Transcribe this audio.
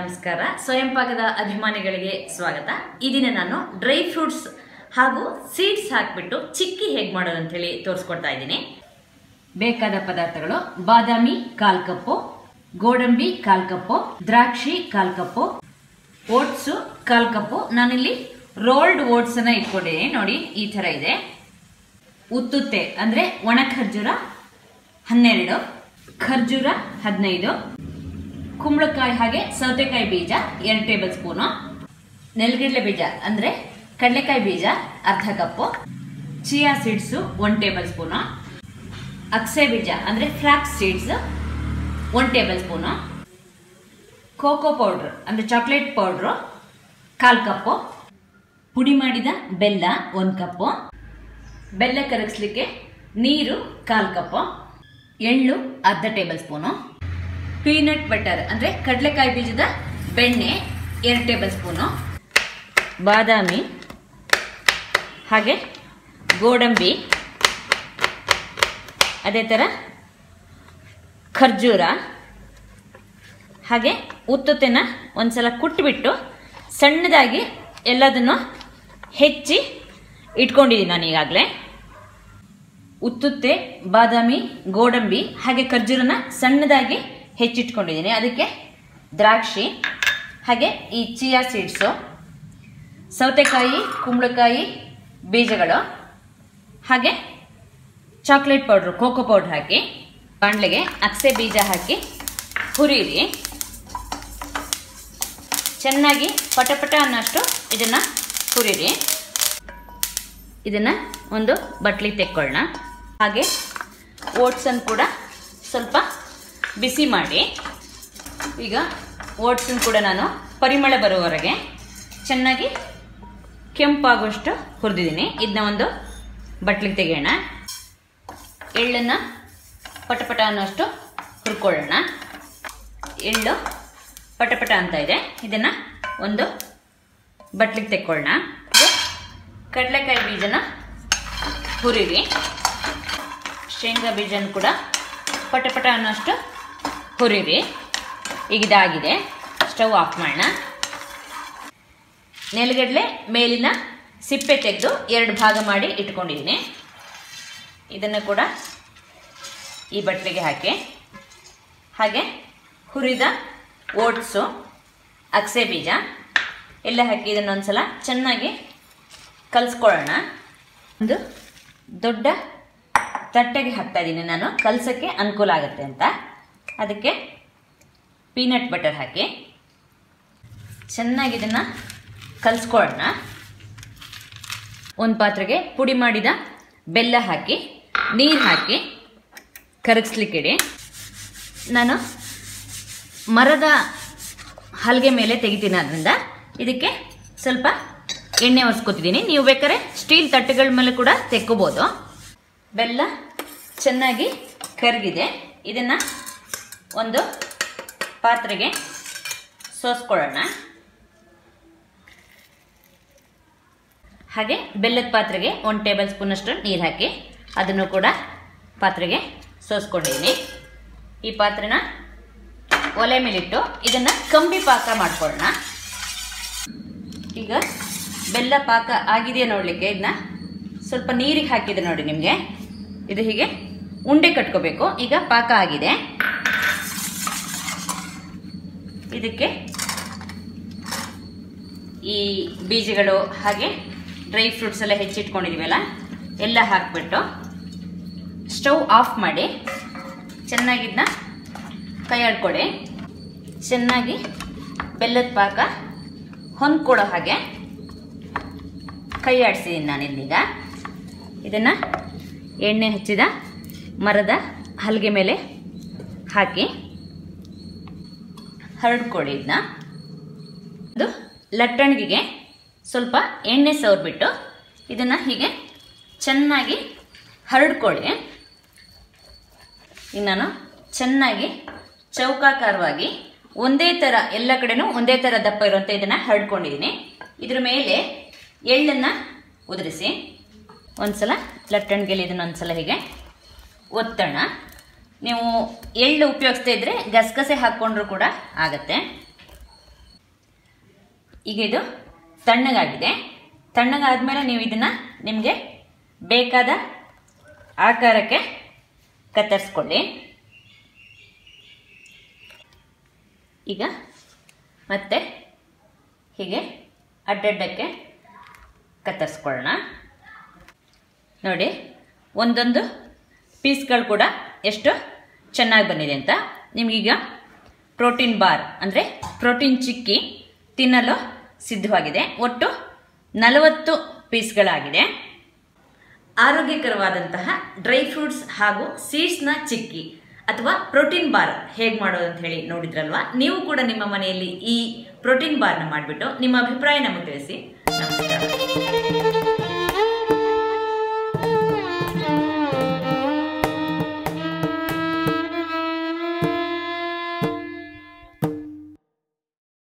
ನಮಸ್ಕಾರ ಸ್ವಯಂ ಪಾಕದ ಅಭಿಮಾನಿಗಳಿಗೆ ಸ್ವಾಗತ ಈ ದಿನ ನಾನು ಡ್ರೈ ಫ್ರೂಟ್ಸ್ ಹಾಗೂ ಸೀಡ್ಸ್ ಹಾಕ್ಬಿಟ್ಟು ಚಿಕ್ಕಿ ಹೇಗೆ ಮಾಡೋದು ಅಂತ ಹೇಳಿ ತೋರಿಸ್ಕೊಡ್ತಾ ಇದ್ದೀನಿ ಬೇಕಾದ ಪದಾರ್ಥಗಳು ಬಾದಾಮಿ ಕಾಲ್ ಕಪ್ಪು ಗೋಡಂಬಿ ಕಾಲ್ ಕಪ್ಪು ದ್ರಾಕ್ಷಿ ಕಾಲ್ ಕಪ್ಪು ಓಟ್ಸು ಕಾಲ್ ಕಪ್ಪು ನಾನಿಲ್ಲಿ ರೋಲ್ಡ್ ಓಟ್ಸ್ ಅನ್ನ ಇಟ್ಕೊಂಡಿದ್ದೀನಿ ನೋಡಿ ಈ ತರ ಇದೆ ಉತ್ತುತ್ತೆ ಅಂದ್ರೆ ಒಣ ಖರ್ಜೂರ ಹನ್ನೆರಡು ಖರ್ಜೂರ ಹದಿನೈದು ಕುಂಬಳಕಾಯಿ ಹಾಗೆ ಸೌತೆಕಾಯಿ ಬೀಜ ಎರಡು ಟೇಬಲ್ ಸ್ಪೂನು ನೆಲಗಡಲೆ ಬೀಜ ಅಂದ್ರೆ ಕಡಲೆಕಾಯಿ ಬೀಜ ಅರ್ಧ cup chia seeds one tablespoon ಅಕ್ಸೆ ಬೀಜ ಅಂದ್ರೆ flax seeds one tablespoon cocoa powder ಅಂದ್ರೆ ಚಾಕ್ಲೇಟ್ ಪೌಡ್ರು ಕಾಲ್ ಕಪ್ಪು ಪುಡಿ ಮಾಡಿದ ಬೆಲ್ಲ ಒಂದು ಕಪ್ಪು ಬೆಲ್ಲ ಕರಗಿಸ್ಲಿಕ್ಕೆ ನೀರು ಕಾಲ್ ಕಪ್ಪು ಎಳ್ಳು ಅರ್ಧ ಟೇಬಲ್ ಸ್ಪೂನು ಪೀನಟ್ ಬಟರ್ ಅಂದ್ರೆ ಕಡಲೆಕಾಯಿ ಬೀಜದ ಬೆಣ್ಣೆ ಎರಡು ಟೇಬಲ್ ಸ್ಪೂನು ಬಾದಾಮಿ ಹಾಗೆ ಗೋಡಂಬಿ ಅದೇ ಥರ ಖರ್ಜೂರ ಹಾಗೆ ಉತ್ತುತ್ತೆನ ಒಂದ್ಸಲ ಕುಟ್ಬಿಟ್ಟು ಸಣ್ಣದಾಗಿ ಎಲ್ಲದನ್ನು ಹೆಚ್ಚಿ ಇಟ್ಕೊಂಡಿದ್ದೀನಿ ನಾನು ಈಗಾಗಲೇ ಉತ್ತುತ್ತೆ ಬಾದಾಮಿ ಗೋಡಂಬಿ ಹಾಗೆ ಖರ್ಜೂರನ ಸಣ್ಣದಾಗಿ ಹೆಚ್ಚಿಟ್ಕೊಂಡಿದ್ದೀನಿ ಅದಕ್ಕೆ ದ್ರಾಕ್ಷಿ ಹಾಗೆ ಈ ಚಿಯಾ ಸೀಡ್ಸು ಸೌತೆಕಾಯಿ ಕುಂಬಳಕಾಯಿ ಬೀಜಗಳು ಹಾಗೆ ಚಾಕ್ಲೇಟ್ ಪೌಡ್ರು ಕೋಕೋ ಪೌಡ್ರ್ ಹಾಕಿ ಬಾಣಲೆಗೆ ಅಕ್ಸೆ ಬೀಜ ಹಾಕಿ ಹುರಿಯಿರಿ ಚೆನ್ನಾಗಿ ಪಟಪಟ ಅನ್ನೋಷ್ಟು ಇದನ್ನು ಹುರಿರಿ ಇದನ್ನು ಒಂದು ಬಟ್ಲಿಗೆ ತೆಕ್ಕೊಳ್ಳೋಣ ಹಾಗೆ ಓಟ್ಸನ್ನು ಕೂಡ ಸ್ವಲ್ಪ ಬಿಸಿ ಮಾಡಿ ಈಗ ಓಟ್ಸನ್ನು ಕೂಡ ನಾನು ಪರಿಮಳ ಬರುವವರೆಗೆ ಚೆನ್ನಾಗಿ ಕೆಂಪಾಗುವಷ್ಟು ಹುರಿದಿದ್ದೀನಿ ಇದನ್ನ ಒಂದು ಬಟ್ಲಿಗೆ ತೆಗೆಯೋಣ ಎಳ್ಳನ್ನು ಪಟಪಟ ಅನ್ನೋಷ್ಟು ಹುರ್ಕೊಳ್ಳೋಣ ಎಳ್ಳು ಪಟಪಟ ಅಂತ ಇದೆ ಇದನ್ನು ಒಂದು ಬಟ್ಲಿಗೆ ತೆಕ್ಕೊಳ್ಳೋಣ ಕಡಲೆಕಾಯಿ ಬೀಜನ ಹುರಿರಿ ಶೇಂಗಾ ಬೀಜನ ಕೂಡ ಪಟಪಟ ಅನ್ನೋಷ್ಟು ಹುರಿರಿ ಈಗ ಇದಾಗಿದೆ ಸ್ಟವ್ ಆಫ್ ಮಾಡೋಣ ನೆಲಗಡಲೆ ಮೇಲಿನ ಸಿಪ್ಪೆ ತೆಗೆದು ಎರಡು ಭಾಗ ಮಾಡಿ ಇಟ್ಕೊಂಡಿದ್ದೀನಿ ಇದನ್ನು ಕೂಡ ಈ ಬಟ್ಲಿಗೆ ಹಾಕಿ ಹಾಗೆ ಹುರಿದ ಓಟ್ಸು ಅಕ್ಸೆ ಬೀಜ ಎಲ್ಲ ಹಾಕಿ ಇದನ್ನು ಒಂದ್ಸಲ ಚೆನ್ನಾಗಿ ಕಲಿಸ್ಕೊಳ್ಳೋಣ ಒಂದು ದೊಡ್ಡ ತಟ್ಟೆಗೆ ಹಾಕ್ತಾ ಇದ್ದೀನಿ ನಾನು ಕಲಸೋಕ್ಕೆ ಅನುಕೂಲ ಆಗುತ್ತೆ ಅಂತ ಅದಕ್ಕೆ ಪೀನಟ್ ಬಟರ್ ಹಾಕಿ ಚೆನ್ನಾಗಿ ಇದನ್ನು ಕಲಿಸ್ಕೊಳ್ಳೋಣ ಒಂದು ಪಾತ್ರೆಗೆ ಪುಡಿ ಮಾಡಿದ ಬೆಲ್ಲ ಹಾಕಿ ನೀರು ಹಾಕಿ ಕರಗಿಸ್ಲಿಕ್ಕಿಡಿ ನಾನು ಮರದ ಹಲ್ಗೆ ಮೇಲೆ ತೆಗಿತೀನಿ ಅದರಿಂದ ಇದಕ್ಕೆ ಸ್ವಲ್ಪ ಎಣ್ಣೆ ಒರೆಸ್ಕೊತಿದ್ದೀನಿ ನೀವು ಬೇಕಾದ್ರೆ ಸ್ಟೀಲ್ ತಟ್ಟೆಗಳ ಮೇಲೆ ಕೂಡ ತೆಕ್ಕೋಬೋದು ಬೆಲ್ಲ ಚೆನ್ನಾಗಿ ಕರಗಿದೆ ಇದನ್ನು ಒಂದು ಪಾತ್ರೆಗೆ ಸೋಸ್ಕೊಳ್ಳೋಣ ಹಾಗೆ ಬೆಲ್ಲದ ಪಾತ್ರೆಗೆ ಒಂದು ಟೇಬಲ್ ಸ್ಪೂನಷ್ಟು ನೀರು ಹಾಕಿ ಅದನ್ನು ಕೂಡ ಪಾತ್ರೆಗೆ ಸೋಸ್ಕೊಂಡಿದ್ದೀನಿ ಈ ಪಾತ್ರೆನ ಒಲೆ ಮೇಲಿಟ್ಟು ಇದನ್ನು ಕಂಬಿ ಪಾಕ ಮಾಡ್ಕೊಳ್ಳೋಣ ಈಗ ಬೆಲ್ಲ ಪಾಕ ಆಗಿದೆಯಾ ನೋಡಲಿಕ್ಕೆ ಇದನ್ನ ಸ್ವಲ್ಪ ನೀರಿಗೆ ಹಾಕಿದೆ ನೋಡಿ ನಿಮಗೆ ಇದು ಹೀಗೆ ಉಂಡೆ ಕಟ್ಕೋಬೇಕು ಈಗ ಪಾಕ ಆಗಿದೆ ಇದಕ್ಕೆ ಈ ಬೀಜಗಳು ಹಾಗೆ ಡ್ರೈ ಫ್ರೂಟ್ಸ್ ಎಲ್ಲ ಹೆಚ್ಚಿಟ್ಕೊಂಡಿದ್ದೀವಲ್ಲ ಎಲ್ಲ ಹಾಕ್ಬಿಟ್ಟು ಸ್ಟವ್ ಆಫ್ ಮಾಡಿ ಚೆನ್ನಾಗಿದ್ದನ್ನ ಕೈ ಆಡ್ಕೊಡಿ ಚೆನ್ನಾಗಿ ಬೆಲ್ಲದ ಪಾಕ ಹೊಂದ್ಕೊಡೋ ಹಾಗೆ ಕೈ ಆಡಿಸಿದ್ದೀನಿ ನಾನು ಇಲ್ಲಿಗ ಇದನ್ನು ಎಣ್ಣೆ ಹಚ್ಚಿದ ಮರದ ಹಲ್ಗೆ ಮೇಲೆ ಹಾಕಿ ಹರಡ್ಕೊಳ್ಳಿ ಇದನ್ನ ಅದು ಲಟ್ಟಣಿಗೆಗೆ ಸ್ವಲ್ಪ ಎಣ್ಣೆ ಸವರ್ಬಿಟ್ಟು ಇದನ್ನು ಹೀಗೆ ಚೆನ್ನಾಗಿ ಹರಡ್ಕೊಳ್ಳಿ ಈಗ ನಾನು ಚೆನ್ನಾಗಿ ಚೌಕಾಕಾರವಾಗಿ ಒಂದೇ ಥರ ಎಲ್ಲ ಕಡೆನೂ ಒಂದೇ ಥರ ದಪ್ಪ ಇರುವಂಥ ಇದನ್ನು ಹರಡ್ಕೊಂಡಿದ್ದೀನಿ ಇದ್ರ ಮೇಲೆ ಎಳ್ಳನ್ನು ಉದುರಿಸಿ ಒಂದ್ಸಲ ಲಟ್ಟಣಿಗೆಲಿ ಇದನ್ನ ಒಂದ್ಸಲ ಹೀಗೆ ಒತ್ತೋಣ ನೀವು ಎಳ್ಳು ಉಪಯೋಗಿಸ್ತಾ ಇದ್ರೆ ಗಸಗಸೆ ಹಾಕ್ಕೊಂಡ್ರು ಕೂಡ ಆಗತ್ತೆ ಈಗ ಇದು ತಣ್ಣಗಾಗಿದೆ ತಣ್ಣಗಾದ್ಮೇಲೆ ನೀವು ಇದನ್ನು ನಿಮಗೆ ಬೇಕಾದ ಆಕಾರಕ್ಕೆ ಕತ್ತರಿಸ್ಕೊಳ್ಳಿ ಈಗ ಮತ್ತೆ ಹೀಗೆ ಅಡ್ಡಡ್ಡಕ್ಕೆ ಕತ್ತರಿಸ್ಕೊಳ್ಳೋಣ ನೋಡಿ ಒಂದೊಂದು ಪೀಸ್ಗಳು ಕೂಡ ಎಷ್ಟು ಚೆನ್ನಾಗಿ ಬಂದಿದೆ ಅಂತ ನಿಮಗೀಗ ಪ್ರೋಟೀನ್ ಬಾರ್ ಅಂದರೆ ಪ್ರೋಟೀನ್ ಚಿಕ್ಕಿ ತಿನ್ನಲು ಸಿದ್ಧವಾಗಿದೆ ಒಟ್ಟು ನಲವತ್ತು ಪೀಸ್ಗಳಾಗಿದೆ ಆರೋಗ್ಯಕರವಾದಂತಹ ಡ್ರೈ ಫ್ರೂಟ್ಸ್ ಹಾಗೂ ಸೀಡ್ಸ್ನ ಚಿಕ್ಕಿ ಅಥವಾ ಪ್ರೋಟೀನ್ ಬಾರ್ ಹೇಗೆ ಮಾಡೋದು ಅಂತ ಹೇಳಿ ನೋಡಿದ್ರಲ್ವಾ ನೀವು ಕೂಡ ನಿಮ್ಮ ಮನೆಯಲ್ಲಿ ಈ ಪ್ರೋಟೀನ್ ಬಾರ್ನ ಮಾಡಿಬಿಟ್ಟು ನಿಮ್ಮ ಅಭಿಪ್ರಾಯ ನಮಗೆ ತಿಳಿಸಿ ನಮಸ್ಕಾರ